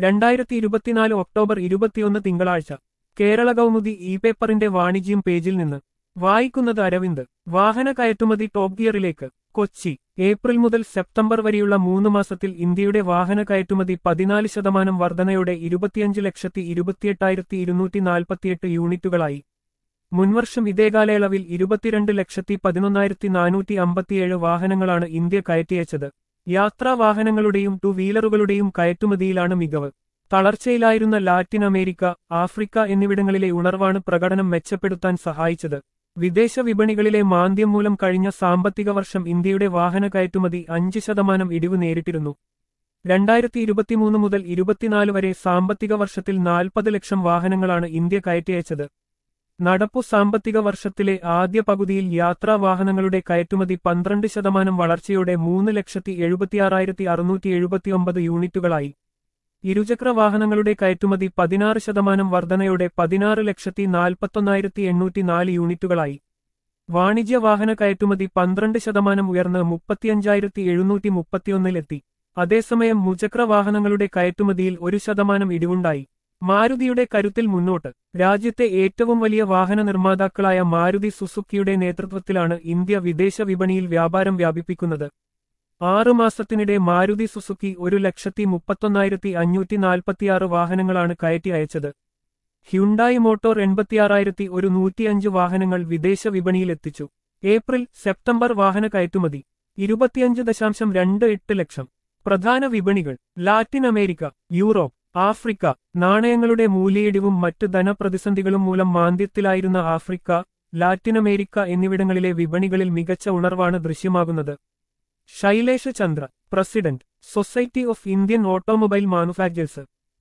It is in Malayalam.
രണ്ടായിരത്തി ഇരുപത്തിനാല് ഒക്ടോബർ ഇരുപത്തിയൊന്ന് തിങ്കളാഴ്ച കേരള കൗമുദി ഇ പേപ്പറിന്റെ വാണിജ്യം പേജിൽ നിന്ന് വായിക്കുന്നത് അരവിന്ദ് വാഹന കയറ്റുമതി ടോപ്പ് ഗിയറിലേക്ക് കൊച്ചി ഏപ്രിൽ മുതൽ സെപ്റ്റംബർ വരെയുള്ള മൂന്ന് മാസത്തിൽ ഇന്ത്യയുടെ വാഹന കയറ്റുമതി പതിനാല് ശതമാനം വർധനയോടെ ഇരുപത്തിയഞ്ച് ലക്ഷത്തി ഇരുപത്തിയെട്ടായിരത്തി ഇരുന്നൂറ്റി നാൽപ്പത്തിയെട്ട് യൂണിറ്റുകളായി മുൻവർഷം ഇതേ കാലയളവിൽ ഇരുപത്തിരണ്ട് ലക്ഷത്തി പതിനൊന്നായിരത്തി നാനൂറ്റി അമ്പത്തിയേഴ് വാഹനങ്ങളാണ് ഇന്ത്യ കയറ്റിയച്ചത് യാത്രാ വാഹനങ്ങളുടെയും ടു വീലറുകളുടെയും കയറ്റുമതിയിലാണ് മികവ് തളർച്ചയിലായിരുന്ന ലാറ്റിൻ അമേരിക്ക ആഫ്രിക്ക എന്നിവിടങ്ങളിലെ ഉണർവാണ് പ്രകടനം മെച്ചപ്പെടുത്താൻ സഹായിച്ചത് വിദേശ വിപണികളിലെ മാന്ദ്യം മൂലം കഴിഞ്ഞ സാമ്പത്തിക വർഷം ഇന്ത്യയുടെ വാഹന കയറ്റുമതി അഞ്ച് ശതമാനം ഇടിവ് നേരിട്ടിരുന്നു രണ്ടായിരത്തി ഇരുപത്തിമൂന്ന് മുതൽ ഇരുപത്തിനാല് വരെ സാമ്പത്തിക വർഷത്തിൽ നാൽപ്പത് ലക്ഷം വാഹനങ്ങളാണ് ഇന്ത്യ കയറ്റിയച്ചത് നടപ്പു സാമ്പത്തിക വർഷത്തിലെ ആദ്യ പകുതിയിൽ യാത്രാ വാഹനങ്ങളുടെ കയറ്റുമതി പന്ത്രണ്ട് ശതമാനം വളർച്ചയോടെ മൂന്ന് ലക്ഷത്തി എഴുപത്തിയാറായിരത്തി അറുന്നൂറ്റി എഴുപത്തിയൊമ്പത് യൂണിറ്റുകളായി ഇരുചക്ര വാഹനങ്ങളുടെ കയറ്റുമതി പതിനാറ് ശതമാനം വർധനയോടെ പതിനാറ് ലക്ഷത്തി നാൽപ്പത്തൊന്നായിരത്തി എണ്ണൂറ്റി നാല് യൂണിറ്റുകളായി വാണിജ്യ വാഹന കയറ്റുമതി പന്ത്രണ്ട് ശതമാനം ഉയർന്ന് മുപ്പത്തിയഞ്ചായിരത്തി എഴുന്നൂറ്റി മുപ്പത്തിയൊന്നിലെത്തി അതേസമയം മുചക്ര വാഹനങ്ങളുടെ കയറ്റുമതിയിൽ ഒരു ശതമാനം ഇടിവുണ്ടായി മാരുതിയുടെ കരുത്തിൽ മുന്നോട്ട് രാജ്യത്തെ ഏറ്റവും വലിയ വാഹന നിർമ്മാതാക്കളായ മാരുതി സുസുക്കിയുടെ നേതൃത്വത്തിലാണ് ഇന്ത്യ വിദേശ വിപണിയിൽ വ്യാപാരം വ്യാപിപ്പിക്കുന്നത് ആറു മാസത്തിനിടെ മാരുതി സുസുക്കി ഒരു ലക്ഷത്തി മുപ്പത്തൊന്നായിരത്തി അഞ്ഞൂറ്റി നാൽപ്പത്തിയാറ് വാഹനങ്ങളാണ് കയറ്റി അയച്ചത് ഹ്യുണ്ടായി മോട്ടോർ എൺപത്തിയാറായിരത്തി ഒരു നൂറ്റിയഞ്ച് വാഹനങ്ങൾ വിദേശ വിപണിയിലെത്തിച്ചു ഏപ്രിൽ സെപ്റ്റംബർ വാഹന കയറ്റുമതി ഇരുപത്തിയഞ്ച് ദശാംശം രണ്ട് എട്ട് ലക്ഷം പ്രധാന വിപണികൾ ലാറ്റിൻ അമേരിക്ക യൂറോപ്പ് ആഫ്രിക്ക നാണയങ്ങളുടെ മൂല്യയിടിവും മറ്റ് ധനപ്രതിസന്ധികളും മൂലം മാന്ദ്യത്തിലായിരുന്ന ആഫ്രിക്ക ലാറ്റിൻ അമേരിക്ക എന്നിവിടങ്ങളിലെ വിപണികളിൽ മികച്ച ഉണർവാണ് ദൃശ്യമാകുന്നത് Shailesh Chandra president society of Indian automobile manufacturers